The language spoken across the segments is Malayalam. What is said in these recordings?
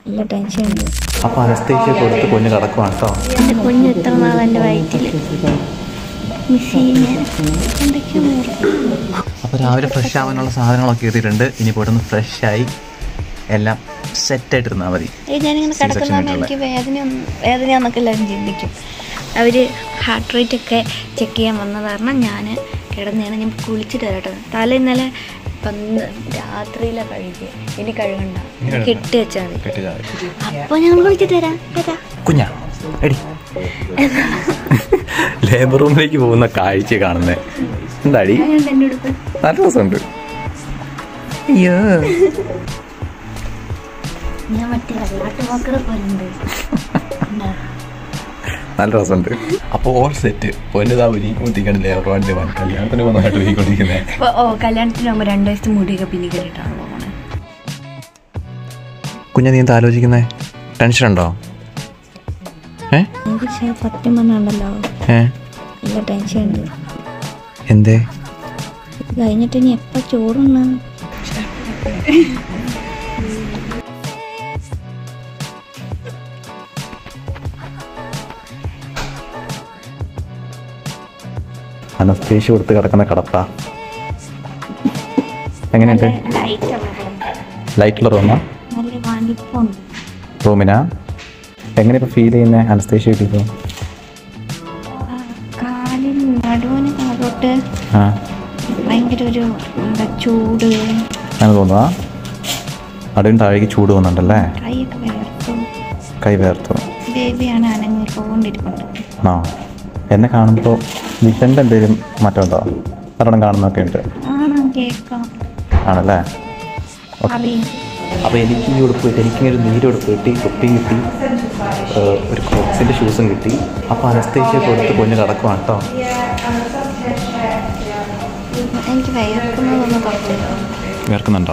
നല്ല ടെൻഷൻ ഉണ്ട് അപ്പോൾ അനസ്തേഷ്യ കൊടുത്ത് കുഞ്ഞ് കിടക്കുവാണ് കേട്ടോ എൻ്റെ കുഞ്ഞ് എത്ര നാൾ എൻ്റെ വയറ്റിൽ മിസ് ചെയ്യുന്ന എന്തൊക്കെയോ അപ്പോൾ രാവിലെ ഫ്രഷ് ആവാനുള്ള സാധനങ്ങളൊക്കെ എത്തിയിട്ടുണ്ട് ഇനി പോയിട്ടൊന്ന് ഫ്രഷ് ആയി എല്ലാം സെറ്റായിട്ടിരുന്നാൽ മതി ഞാനിങ്ങനെ C-section കിടക്കുന്ന ആയിട്ടുള്ള. എനിക്ക് വേദന വേദനയാന്നൊക്കെ എല്ലാവരും ചിന്തിക്കും അവർ ഹാർട്ട് റേറ്റ് ഒക്കെ ചെക്ക് ചെയ്യാൻ വന്നത് കാരണം ഞാൻ കിടന്നതാണ് ഞാൻ കുളിച്ചിട്ട് തരട്ടെ തല ഇന്നലെ പന്ത് രാത്രിയിലെ കഴുകി ഇനി കഴുകണ്ട ഇനി കഴുകണ്ട. കെട്ടി വെച്ചാൽ മതി അപ്പോൾ ഞങ്ങൾ കുളിച്ചിട്ട് തരാം തരാം കുഞ്ഞാ എടി ലേബർ റൂമിലേക്ക് പോകുന്ന കാഴ്ച കാണുന്നേ എന്താടി അങ്ങനെയുണ്ട് എൻ്റെ ഉടുപ്പ് നല്ല രസമുണ്ട് അയ്യോ ഞാൻ മറ്റേ വെള്ളാട്ട് വാക്കറെ പോലുണ്ട് നല്ല രസമുണ്ട് അപ്പോൾ ഓൾ സെറ്റ് പൊന്നിതാ ഒരുങ്ങിക്കൊണ്ടിരിക്കണം ലേബർ വാണ്ടി വൻ കല്യാണത്തിന് പോകുന്നതായിട്ട് ഒരുങ്ങിക്കൊണ്ടിരിക്കുന്നത് അപ്പോൾ ഓ കല്യാണത്തിന് മുമ്പ് രണ്ട് വയസ്സ് മുടിയൊക്കെ പിന്നെ കയറിയിട്ടാണ് പോകുന്നത് കുഞ്ഞ നീ എന്താ ആലോചിക്കുന്നേ ടെൻഷൻ ഉണ്ടോ ഏ എനിക്ക് സത്യം പറഞ്ഞുണ്ടല്ലോ ഏ നല്ല ടെൻഷൻ ഉണ്ട് എന്തേ ഇത് കഴിഞ്ഞിട്ട് ഇനി എപ്പോൾ ചോറുണ്ണ അനസ്തേഷ്യ കൊടുത്ത് കിടക്കുന്ന കടപ്പ എങ്ങനെയുണ്ട് ലൈറ്റ് ലൈറ്റുള്ള റൂമാ നല്ല വലിപ്പമുണ്ട് റൂമിനാ എങ്ങനെ ഇപ്പോൾ ഫീൽ ചെയ്യുന്നത് അനസ്തേഷ്യ കിട്ടിയപ്പോൾ കാലിൽ നടുവിന് താഴോട്ട് ആ ഭയങ്കര ഒരു എന്താ ചൂട് അങ്ങനെ തോന്നുക നടുവിന് താഴേക്ക് ചൂട് തോന്നുന്നുണ്ടല്ലേ കൈയൊക്കെ വേർത്തു കൈ വേർത്തു ബേബിയാണ് അനങ്ങിക്കൊണ്ടിരിക്കുന്നത് ആ എന്നെ കാണുമ്പോൾ വിഷൻ്റെ എന്തെങ്കിലും മാറ്റമുണ്ടോ നല്ലോണം കാണുന്നൊക്കെ ഉണ്ട് ആണോ കേൾക്കാം ആണല്ലേ അറിയാം അപ്പോൾ എനിക്ക് ഈ ഉടുപ്പ് കിട്ടി എനിക്കിങ്ങനെ ഒരു നീര് ഉടുപ്പ് കിട്ടി തൊപ്പിയും കിട്ടി ഏഹ് ഒരു ക്രോക്സിൻ്റെ ഷൂസും കിട്ടി അപ്പോൾ അനസ്തേഷ്യ കൊടുത്ത് കുഞ്ഞ് കിടക്കുവാണ് കേട്ടോ എനിക്ക് വയർക്കുന്നതൊന്നും കുഴപ്പമില്ല വേർക്കുന്നുണ്ടോ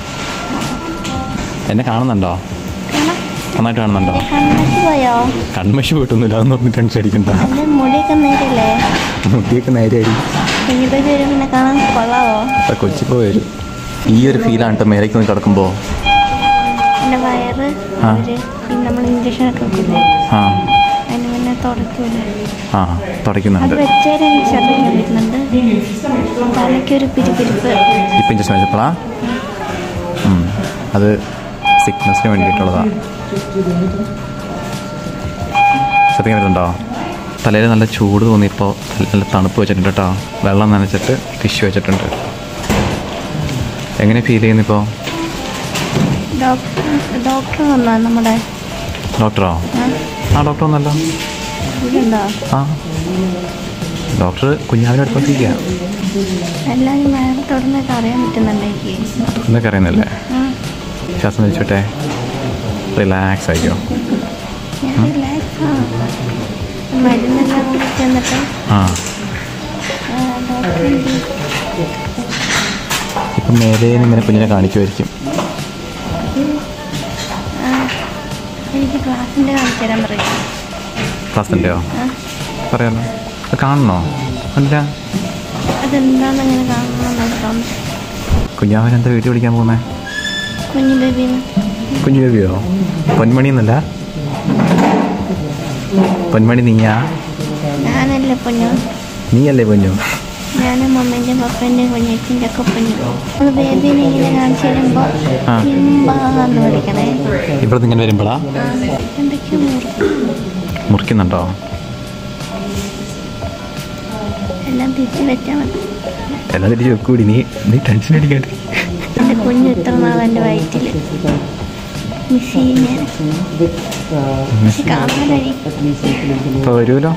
എന്നെ കാണുന്നുണ്ടോ നന്നായിട്ട് കാണുന്നുണ്ടോ കണ്ണാക്കി പോയോ കൺമശി പോയിട്ടൊന്നുമില്ല അതൊന്നും ഒന്നും ടെൻഷൻ അടിക്കണ്ട എൻ്റെ മുടിയൊക്കെ നേരല്ലേ മുടിയൊക്കെ നേരെയായി കുഞ്ഞിപ്പേര് വരും പിന്നെ കാണാൻ കൊള്ളാവോ അപ്പോൾ കൊച്ചിപ്പോൾ വരും ഈ ഒരു ഫീലാണ് കേട്ടോ മേലേക്ക് ഒന്ന് കിടക്കുമ്പോൾ എൻ്റെ വയറ് ആ. അവര് ഈ നമ്മൾ ഇഞ്ചക്ഷനൊക്കെ വെക്കില്ലേ ആ അതിന് പിന്നെ തുടക്കൂലേ ആ അത് തുടയ്ക്കുന്നുണ്ട് വെച്ചേരെ എനിക്ക് ഛർദ്ദിക്കാൻ വരുന്നുണ്ട് തലയ്ക്കൊരു പിരിപിരിപ്പ് ഇപ്പം ഇഞ്ചക്ഷൻ വെച്ചപ്പോഴാ ഉം. അത് സിക്നസിന് വേണ്ടിയിട്ടുള്ളതാണ് ശ്രദ്ധിക്കാൻ പറ്റുന്നുണ്ടോ തലയിൽ നല്ല ചൂട് തോന്നിയപ്പോൾ നല്ല തണുപ്പ് വെച്ചിട്ടുണ്ട് കേട്ടോ വെള്ളം നനച്ചിട്ട് ടിഷ്യൂ വെച്ചിട്ടുണ്ട് എങ്ങനെ ഫീൽ ചെയ്യുന്നിപ്പോൾ ഡോക്ടർ ഡോക്ടർ വന്നോ നമ്മുടെ ഡോക്ടറോ ആ? ആ ഡോക്ടർ ഒന്നല്ലോ ഇവിടുണ്ടോ ആ ഡോക്ടർ കുഞ്ഞാവിനെ അടുപ്പിച്ചിരിക്കുക എല്ലാവരും വയറ് തുറന്നൊക്കെ അറിയാൻ പറ്റുന്നുണ്ട് എനിക്ക് എന്നൊക്കെ അറിയുന്നല്ലേ ആ ശ്വാസം വെച്ചോട്ടെ റിലാക്സ് ആയിക്കോ ഞാൻ റിലാക്സ് ആണ് മരുന്നെല്ലാം കുടിച്ച് എന്നിട്ട് ആ ഡോക്ടർ ഇപ്പം മേലേന്ന് ഇങ്ങനെ കുഞ്ഞിനെ കാണിക്കുമായിരിക്കും എനിക്ക് ക്ലാസ്സിൻ്റെ കാണിച്ചു തരാൻ പറയും ക്ലാസ്സിൻ്റെയോ ആ പറയാലോ അത് കാണണോ അല്ല അതെന്താണെന്ന് ഇങ്ങനെ കാണണമെന്നാണ് തോന്നുന്നത് കുഞ്ഞാവൻ എന്താ വീട്ടിൽ വിളിക്കാൻ പോകുന്നേ കുഞ്ഞു ബേബിന്ന് കുഞ്ഞു ബേബിയോ പൊന്മണി എന്നല്ല പൊന്മണി നീയാ ഞാനല്ലേ പൊന്നു നീയല്ലേ പൊന്നു ഞാനും മമ്മേൻ്റെയും പപ്പേൻ്റെയും കുഞ്ഞേച്ചിൻ്റെ ഒക്കെ പൊന്നു നമ്മൾ ബേബീനെ ഇങ്ങനെ കാണിച്ചു തരുമ്പോൾ ആ. ഇമ്പാന്ന് വിളിക്കണേ ഇവിടെ ഇങ്ങനെ വരുമ്പോഴാ ആ, എന്തൊക്കെയോ മുറിക്കും മുറിക്കുന്നുണ്ടോ എല്ലാം തിരിച്ച് വെച്ചാൽ മതി എല്ലാം തിരിച്ച് വെക്കൂടി നീ നീ ടെൻഷൻ അടിക്കാണ്ട് എൻ്റെ കുഞ്ഞ് ഇത്ര നാൾ എൻ്റെ വയറ്റിൽ മിസ് ചെയ്യുന്ന പക്ഷെ കാണാനായി ഇപ്പോൾ വരുമല്ലോ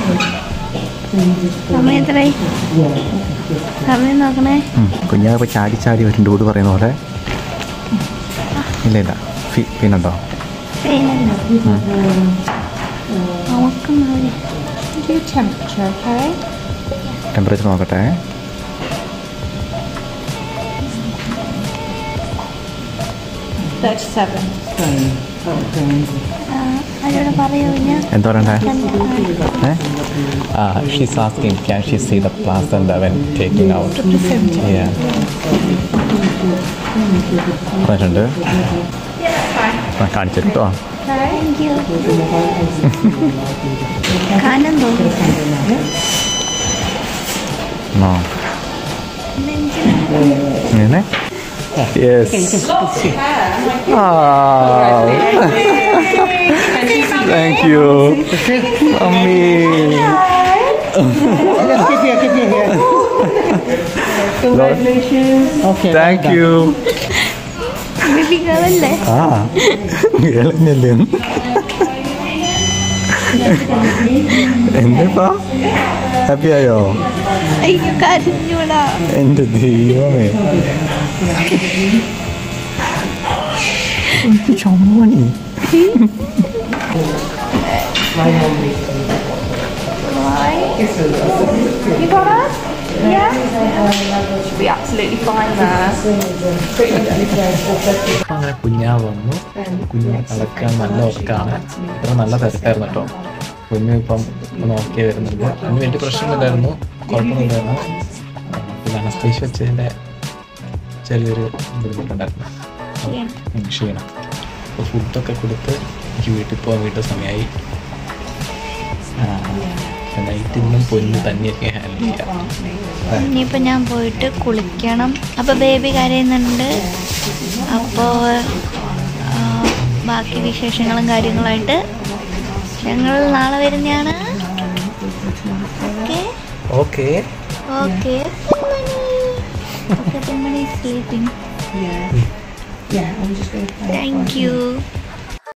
സമയം എത്രയായി സമയം നോക്കണേ കുഞ്ഞാവ് ഇപ്പോൾ ചാടി ചാടി വരുന്നുണ്ട് കൂട് പറയുന്ന പോലെ ഇല്ല ഇല്ല ഫീ പിന്നുണ്ടോ പെയിനല്ലോ നോക്കുന്ന മതി ടെമ്പറേച്ചർ നോക്കട്ടെ ആ, അവരോട് പറയൂ ഞാൻ എന്താ പറയണ്ടേ she's asking can she see the placenta when taking out പറഞ്ഞിട്ടുണ്ട് കാണിച്ചു കേട്ടോ താങ്ക് യു കാനം തോന്നുന്നു ആ ഇങ്ങനെ യെസ് താങ്ക് യു അമ്മേ താങ്ക് യു ബേബികളല്ലേ ആ ഇളഞ്ഞല്ലേ എന്താ ഹാപ്പി ആയോ അയ്യോ കരഞ്ഞൂടാ എൻ്റെ ദൈവമേ Chammani You got us? Yeah? Should be absolutely fine there. അപ്പം അങ്ങനെ കുഞ്ഞാ വന്നു കുഞ്ഞിനെ കളക്കാൻ നല്ല ഉറക്കാണ് ഇത്ര നല്ല തിരക്കായിരുന്നു കേട്ടോ കുഞ്ഞു ഇപ്പം ഒന്ന് ഓക്കെ വരുന്നുണ്ട് അതിന് വലിയ പ്രശ്നമൊന്നുമില്ലായിരുന്നു കുഴപ്പമൊന്നുമില്ലായിരുന്നു പിന്നെ അനസ്തേഷ് വെച്ചതിൻ്റെ ചെറിയൊരു ബുദ്ധിമുട്ടുണ്ടായിരുന്നു ഉം, ക്ഷീണം അപ്പോൾ ഫുഡൊക്കെ കൊടുത്ത് എനിക്ക് വീട്ടിൽ പോകാൻ വീട്ടിൽ സമയമായി നൈറ്റ് ഇന്നും പൊന്നു തന്നെയൊക്കെ ഹാൻഡിൽ ചെയ്യാം ഇനിയിപ്പോൾ ഞാൻ പോയിട്ട് കുളിക്കണം അപ്പോൾ ബേബി കരയുന്നുണ്ട് അപ്പോൾ ബാക്കി വിശേഷങ്ങളും കാര്യങ്ങളായിട്ട് ഞങ്ങൾ നാളെ വരുന്നതാണ് okay okay okay okay sleeping Yeah. Yeah, I'm just going to thank U